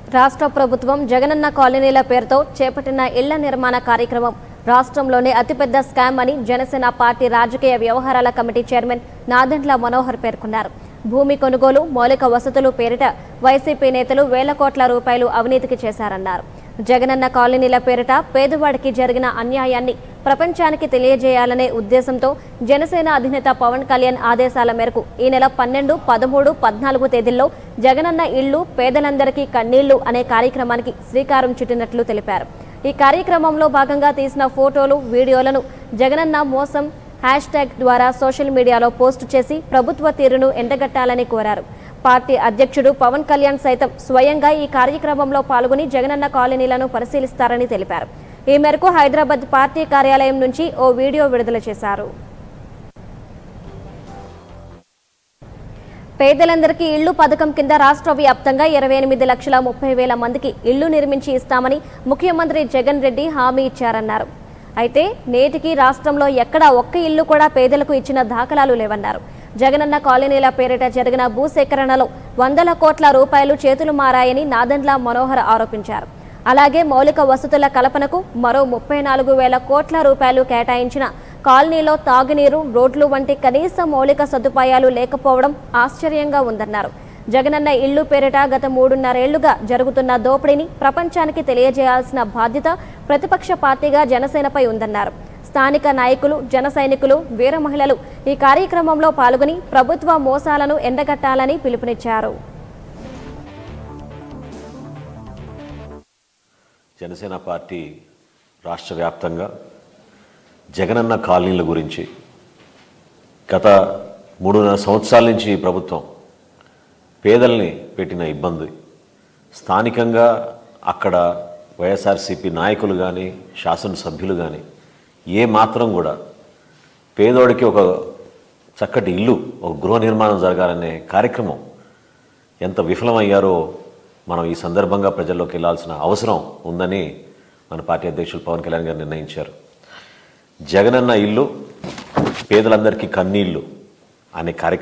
రాష్ట్ర ప్రభుత్వం జగనన్న కాలనీల పేరుతో చేపట్టిన ఇళ్ల నిర్మాణ కార్యక్రమం రాష్ట్రంలోనే అతిపెద్ద స్కామ్ అని జనసేన పార్టీ రాజకీయ వ్యవహారాల కమిటీ చైర్మన్ నాదెండ్ల మనోహర్ పేర్కొన్నారు భూమి కొనుగోలు మౌలిక వసతులు పేరిట వైసీపీ నేతలు వేల కోట్ల రూపాయలు అవినీతికి చేశారన్నారు జగనన్న కాలనీల పేరిట పేదవాడికి జరిగిన అన్యాయాన్ని ప్రపంచానికి తెలియజేయాలనే ఉద్దేశంతో జనసేన అధినేత పవన్ కళ్యాణ్ ఆదేశాల మేరకు ఈ నెల పన్నెండు పదమూడు పద్నాలుగు తేదీల్లో జగనన్న ఇళ్లు పేదలందరికీ కన్నీళ్లు అనే కార్యక్రమానికి శ్రీకారం చుట్టినట్లు తెలిపారు ఈ కార్యక్రమంలో భాగంగా తీసిన ఫోటోలు వీడియోలను జగనన్న మోసం హ్యాష్ ట్యాగ్ ద్వారా సోషల్ మీడియాలో పోస్టు చేసి ప్రభుత్వ తీరును ఎండగట్టాలని కోరారు పార్టీ అధ్యక్షుడు పవన్ కళ్యాణ్ సైతం స్వయంగా ఈ కార్యక్రమంలో పాల్గొని జగనన్న కాలనీలను పరిశీలిస్తారని తెలిపారు ఈ మేరకు హైదరాబాద్ పార్టీ కార్యాలయం నుంచి ఓ వీడియో విడుదల చేశారు పేదలందరికీ ఇళ్లు పథకం కింద రాష్ట్ర వ్యాప్తంగా ఇరవై ఎనిమిది లక్షల ముప్పై వేల మందికి ఇళ్లు నిర్మించి ఇస్తామని ముఖ్యమంత్రి జగన్ రెడ్డి హామీ ఇచ్చారన్నారు అయితే నేటికి రాష్ట్రంలో ఎక్కడా ఒక్క ఇల్లు కూడా పేదలకు ఇచ్చిన దాఖలాలు లేవన్నారు జగనన్న కాలనీల పేరిట జరిగిన భూసేకరణలో వందల కోట్ల రూపాయలు చేతులు మారాయని నాదండ్ల మనోహర్ ఆరోపించారు అలాగే మౌలిక వసతుల కల్పనకు మరో ముప్పై నాలుగు వేల కోట్ల రూపాయలు కేటాయించిన కాలనీలో తాగునీరు రోడ్లు వంటి కనీస మౌలిక సదుపాయాలు లేకపోవడం ఆశ్చర్యంగా ఉందన్నారు జగనన్న ఇళ్లు పేరిట గత మూడున్నరేళ్లుగా జరుగుతున్న దోపిడీని ప్రపంచానికి తెలియజేయాల్సిన బాధ్యత ప్రతిపక్ష పార్టీగా జనసేనపై ఉందన్నారు స్థానిక నాయకులు జన సైనికులు వీర మహిళలు ఈ కార్యక్రమంలో పాల్గొని ప్రభుత్వ మోసాలను ఎండగట్టాలని పిలుపునిచ్చారు జనసేన పార్టీ రాష్ట్ర వ్యాప్తంగా జగనన్న కాలనీల గురించి గత మూడున్నర సంవత్సరాల నుంచి ఈ ప్రభుత్వం పేదల్ని పెట్టిన ఇబ్బంది స్థానికంగా అక్కడ వైఎస్ఆర్సీపీ నాయకులు కానీ శాసనసభ్యులు కానీ ఏ మాత్రం కూడా పేదోడికి ఒక చక్కటి ఇల్లు ఒక గృహ నిర్మాణం జరగాలనే కార్యక్రమం ఎంత విఫలమయ్యారో మనం ఈ సందర్భంగా ప్రజల్లోకి వెళ్ళాల్సిన అవసరం ఉందని మన పార్టీ అధ్యక్షులు పవన్ కళ్యాణ్ గారు నిర్ణయించారు జగనన్న ఇల్లు పేదలందరికీ కన్నీళ్ళు అనే కార్యక్రమం